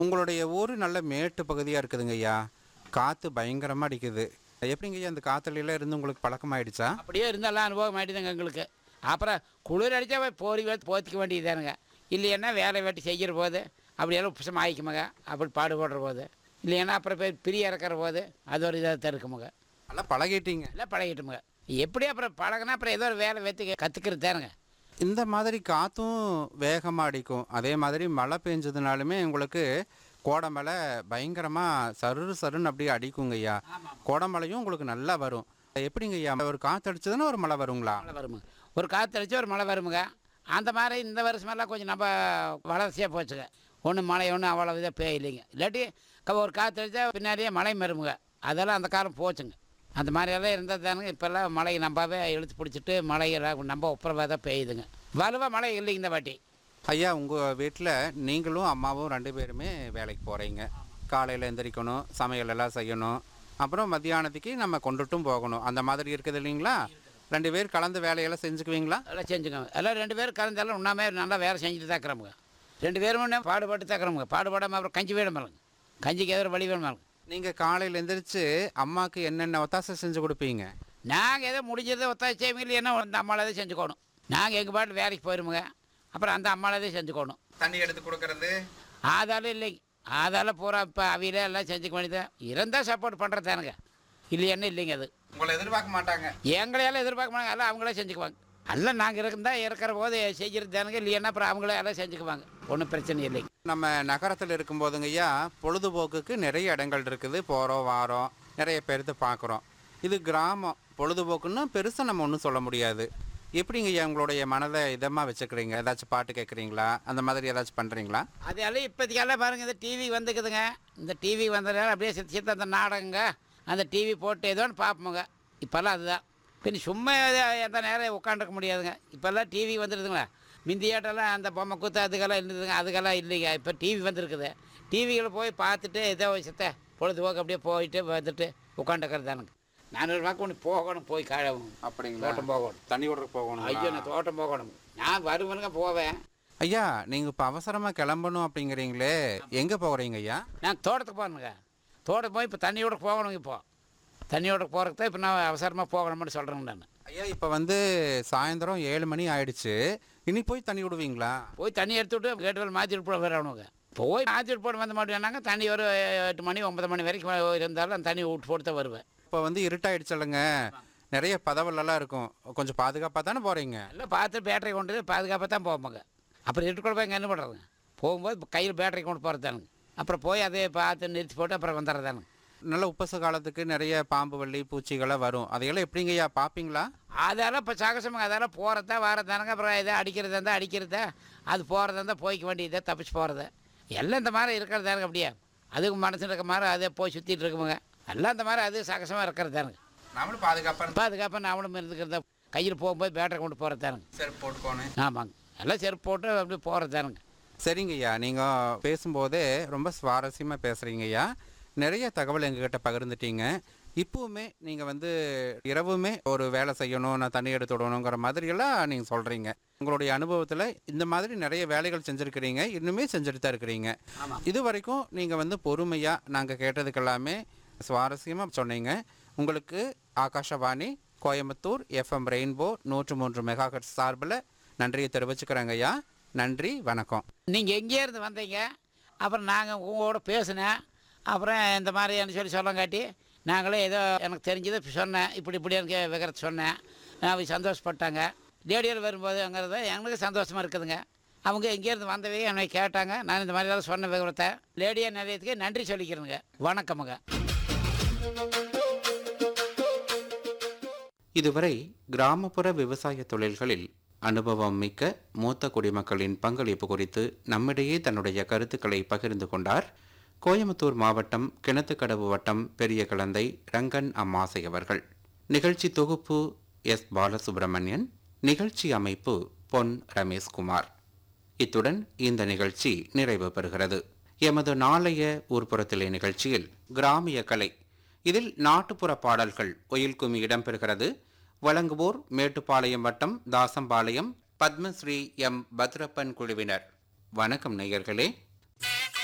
உங்களுடைய ஊர் நல்ல மேட்டு பகுதியாக இருக்குதுங்க ஐயா காற்று பயங்கரமாக அடிக்குது எப்படிங்க ஐயா அந்த காற்றுல இருந்து உங்களுக்கு பழக்கமாயிடுச்சா அப்படியே இருந்தாலும் அனுபவம் ஆகிடுதுங்க எங்களுக்கு அப்புறம் குளிர் அடித்தா போரி வேலை போத்திக்க வேண்டியதானுங்க இல்லைன்னா வேலை வெட்டி செய்கிற போது அப்படியெல்லாம் உப்புசம் ஆயிக்குமுங்க அப்படி பாடுபடுற போது இல்லைன்னா அப்புறம் போய் பிரிய இறக்குற போது அது ஒரு இதாக தருக்குமுங்க நல்லா பழகிட்டீங்க எல்லாம் பழகிட்டுமுங்க எப்படி அப்புறம் பழகினா அப்புறம் ஏதோ ஒரு வேலை வெற்றி கற்றுக்கிறது தானுங்க இந்த மாதிரி காற்றும் வேகமாக அடிக்கும் அதே மாதிரி மழை பெஞ்சதுனாலுமே உங்களுக்கு கோடமலை பயங்கரமாக சரு சருன்னு அப்படியே அடிக்குங்க ஐயா கோடமலையும் உங்களுக்கு நல்லா வரும் எப்படிங்க ஐயா ஒரு காற்று அடிச்சதுன்னா ஒரு மழை வருங்களா மழை வருமுங்க ஒரு காற்று அடிச்சு ஒரு மழை வருமுங்க அந்த மாதிரி இந்த வருஷமெல்லாம் கொஞ்சம் நம்ம வளர்ச்சியாக போச்சுங்க ஒன்றும் மழை ஒன்றும் அவ்வளோ இதாக பெய்யலைங்க இல்லாட்டி க- ஒரு காற்று அடித்தா பின்னாடியே மழை வருமுங்க அதெல்லாம் அந்த காலம் போச்சுங்க அந்த மாதிரியெல்லாம் இருந்தது தானுங்க இப்போல்லாம் மழை நம்பாவே இழுத்து பிடிச்சிட்டு மழை எல்லாம் நம்ம ஒப்புறவாக தான் பெய்யுதுங்க வலுவாக மழை இல்லைங்க இந்த வாட்டி ஐயா உங்கள் வீட்டில் நீங்களும் அம்மாவும் ரெண்டு பேருமே வேலைக்கு போகிறீங்க காலையில் எந்திரிக்கணும் சமையல் எல்லாம் செய்யணும் அப்புறம் மத்தியானத்துக்கு நம்ம கொண்டுட்டும் போகணும் அந்த மாதிரி இருக்குது இல்லைங்களா ரெண்டு பேர் கலந்து வேலையெல்லாம் செஞ்சுக்குவீங்களா எல்லாம் செஞ்சுக்கோங்க எல்லாம் ரெண்டு பேரும் கலந்தெல்லாம் உண்ணாமே நல்லா வேலை செஞ்சுட்டு தான் இருக்கிறோமுங்க ரெண்டு பேரும் ஒன்றே பாடுபட்டு தான் இருக்கிறோமுங்க பாடுபடாமல் அப்புறம் கஞ்சி வேணும் பாருங்க கஞ்சிக்கு எதிர வழி வேணும் பாருங்க நீங்கள் காலையில் எந்திரிச்சு அம்மாவுக்கு என்னென்ன ஒத்தாசை செஞ்சு கொடுப்பீங்க நாங்கள் எதோ முடிஞ்சதை ஒத்தாச்சி இல்லைன்னா அந்த அம்மாவில் செஞ்சுக்கணும் நாங்கள் எங்கள் பாட்டு வேலைக்கு போயிருமுங்க அப்புறம் அந்த அம்மாவில் செஞ்சுக்கணும் தண்ணி எடுத்து கொடுக்கறது ஆதாரம் இல்லைங்க ஆதாரம் பூரா இப்போ அவியில எல்லாம் செஞ்சுக்க வேண்டியது இருந்தால் சப்போர்ட் பண்ணுறதானுங்க இல்லையானு இல்லைங்க அது உங்களை எதிர்பார்க்க மாட்டாங்க எங்களையெல்லாம் எதிர்பார்க்க மாட்டாங்க எல்லாம் அவங்களே செஞ்சுக்குவாங்க எல்லாம் நாங்கள் இருந்தா இருக்கிற போது செய்கிறது தானுங்க இல்லைன்னா அப்புறம் அவங்களே எல்லாம் செஞ்சுக்குவாங்க ஒன்றும் பிரச்சனை இல்லைங்க நம்ம நகரத்தில் இருக்கும்போதுங்க ஐயா பொழுதுபோக்குக்கு நிறைய இடங்கள் இருக்குது போகிறோம் வாரோம் நிறைய பேர்த்து பார்க்குறோம் இது கிராமம் பொழுதுபோக்குன்னு பெருசாக நம்ம ஒன்றும் சொல்ல முடியாது எப்படிங்க ஐயா உங்களுடைய மனதை இதமாக வச்சுக்கிறீங்க ஏதாச்சும் பாட்டு கேட்குறீங்களா அந்த மாதிரி ஏதாச்சும் பண்ணுறீங்களா அதெல்லாம் இப்போதைக்கெல்லாம் பாருங்கள் இந்த டிவி வந்துக்குதுங்க இந்த டிவி வந்ததால அப்படியே சித்த சித்த அந்த நாடகங்க அந்த டிவி போட்டு ஏதோ ஒன்று பார்ப்போங்க இப்போல்லாம் அதுதான் பின்ன சும்மா எத- எந்த நேரம் உட்காந்துருக்க முடியாதுங்க இப்போல்லாம் டிவி வந்துடுதுங்களா மிந்தியாட்டெல்லாம் அந்த பொம்மை கூத்து அதுக்கெல்லாம் இருந்ததுங்க அதுக்கெல்லாம் இல்லைங்க இப்போ டிவி வந்திருக்குது டிவியில் போய் பார்த்துட்டு ஏதோ சித்த பொழுதுபோக்கு அப்படியே போயிட்டு வந்துட்டு உட்காந்துக்கிறதானுங்க நானூறு ரூபாய்க்கு ஒன்று போகணும் போய் காழ அப்படிங்களா தோட்டம் போகணும் தண்ணி விடுறதுக்கு போகணும் ஐயோ நான் தோட்டம் போகணும் நான் வருவனுங்க போவேன் ஐயா நீங்கள் இப்போ அவசரமாக கிளம்பணும் அப்படிங்கிறீங்களே எங்கே போகிறீங்க ஐயா நான் தோட்டத்துக்கு போகணுங்க தோட்டத்துக்கு போய் இப்போ தண்ணியோட போகணும் இப்போ தண்ணியோட போகிறதுக்கு தான் இப்போ நான் அவசரமாக போகணும்னு சொல்கிறேங்க நான் ஐயா இப்போ வந்து சாயந்தரம் ஏழு மணி ஆயிடுச்சு இனி போய் தண்ணி விடுவீங்களா போய் தண்ணி எடுத்து விட்டு கேட்டுகள் மாற்றிட்டு போட வரணுங்க போய் மாற்றிட்டு போட வந்த மாட்டேன்னாங்க தண்ணி ஒரு எட்டு மணி ஒன்பது மணி வரைக்கும் இருந்தாலும் அந்த தண்ணி விட்டு போட்டு தான் வருவேன் இப்போ வந்து இருட்டாயிடுச்சுல்லங்க நிறைய பதவலெல்லாம் இருக்கும் கொஞ்சம் பாதுகாப்பாக தானே போகிறீங்க எல்லாம் பார்த்து பேட்டரி கொண்டு போய் பாதுகாப்பாக தான் போவாங்க அப்புறம் இருட்டு கூட போய் இங்கே என்ன பண்ணுறதுங்க போகும்போது கையில் பேட்டரி கொண்டு போகிறதானுங்க அப்புறம் போய் அதை பார்த்து நிறுத்தி போட்டு அப்புறம் வந்துடுறதானுங்க நல்ல உப்பச காலத்துக்கு நிறைய பாம்பு வள்ளி பூச்சிகளாக வரும் அதையெல்லாம் எப்படிங்க ஐயா பார்ப்பீங்களா அதெல்லாம் இப்போ சாகசமாக அதெல்லாம் போகிறதா வரதானுங்க அப்புறம் எதை அடிக்கிறதா இருந்தால் அடிக்கிறதா அது போகிறதா இருந்தால் போய்க்க வேண்டியதா தப்பிச்சு போகிறது எல்லாம் இந்த மாதிரி இருக்கிறதானுங்க அப்படியே அதுக்கு மனசில் இருக்க மாதிரி அதே போய் சுற்றிட்டு இருக்குமுங்க எல்லாம் இந்த மாதிரி அது சாகசமாக இருக்கிறதானுங்க நம்மளும் பாதுகாப்பாக பாதுகாப்பாக நாமளும் இருந்துக்கிறதா கையில் போகும்போது பேட்டரி கொண்டு போகிறதானுங்க சரி போட்டுக்கோணும் ஆமாங்க எல்லாம் செருப்பு போட்டு அப்படியே போகிறதானுங்க சரிங்க ஐயா நீங்கள் பேசும்போதே ரொம்ப சுவாரஸ்யமாக பேசுகிறீங்க ஐயா நிறைய தகவல் எங்ககிட்ட பகிர்ந்துட்டீங்க இப்போவுமே நீங்கள் வந்து இரவுமே ஒரு வேலை செய்யணும் நான் தண்ணி எடுத்து விடணுங்கிற மாதிரியெல்லாம் நீங்கள் சொல்கிறீங்க உங்களுடைய அனுபவத்தில் இந்த மாதிரி நிறைய வேலைகள் செஞ்சுருக்கிறீங்க இன்னுமே செஞ்சுட்டு தான் இருக்கிறீங்க இது வரைக்கும் நீங்கள் வந்து பொறுமையாக நாங்கள் கேட்டதுக்கெல்லாமே சுவாரஸ்யமாக சொன்னீங்க உங்களுக்கு ஆகாஷவாணி கோயம்புத்தூர் எஃப்எம் ரெயின்போ நூற்று மூன்று மெகாஹெட்ஸ் சார்பில் நன்றியை தெரிவிச்சுக்கிறேங்க ஐயா நன்றி வணக்கம் நீங்கள் எங்கேருந்து வந்தீங்க அப்புறம் நாங்கள் உங்களோட பேசினேன் அப்புறம் இந்த மாதிரின்னு சொல்லி சொல்லங்காட்டி நாங்களே ஏதோ எனக்கு தெரிஞ்சதை இப்ப சொன்னேன் இப்படி இப்படி எனக்கு விவரத்தை சொன்னேன் அவங்க சந்தோஷப்பட்டாங்க ரேடியோவில் வரும்போதுங்கிறது எங்களுக்கு சந்தோஷமாக இருக்குதுங்க அவங்க எங்கேருந்து வந்தவே என்னை கேட்டாங்க நான் இந்த மாதிரிலாம் சொன்ன விவரத்தை லேடியோ நிலையத்துக்கு நன்றி சொல்லிக்கிறேங்க வணக்கமுங்க இதுவரை கிராமப்புற விவசாய தொழில்களில் அனுபவம் மிக்க மூத்த குடிமக்களின் பங்களிப்பு குறித்து நம்மிடையே தன்னுடைய கருத்துக்களை பகிர்ந்து கொண்டார் கோயம்புத்தூர் மாவட்டம் கிணத்துக்கடவு வட்டம் பெரிய கலந்தை ரங்கன் அம்மாசை அவர்கள் நிகழ்ச்சி தொகுப்பு எஸ் பாலசுப்ரமணியன் நிகழ்ச்சி அமைப்பு பொன் ரமேஷ்குமார் இத்துடன் இந்த நிகழ்ச்சி நிறைவு பெறுகிறது எமது நாளைய ஊர்ப்புறத்திலே நிகழ்ச்சியில் கிராமிய கலை இதில் நாட்டுப்புற பாடல்கள் ஒயில்குமி இடம்பெறுகிறது வழங்குவோர் மேட்டுப்பாளையம் வட்டம் தாசம்பாளையம் பத்மஸ்ரீ எம் பத்ரப்பன் குழுவினர் வணக்கம் நேயர்களே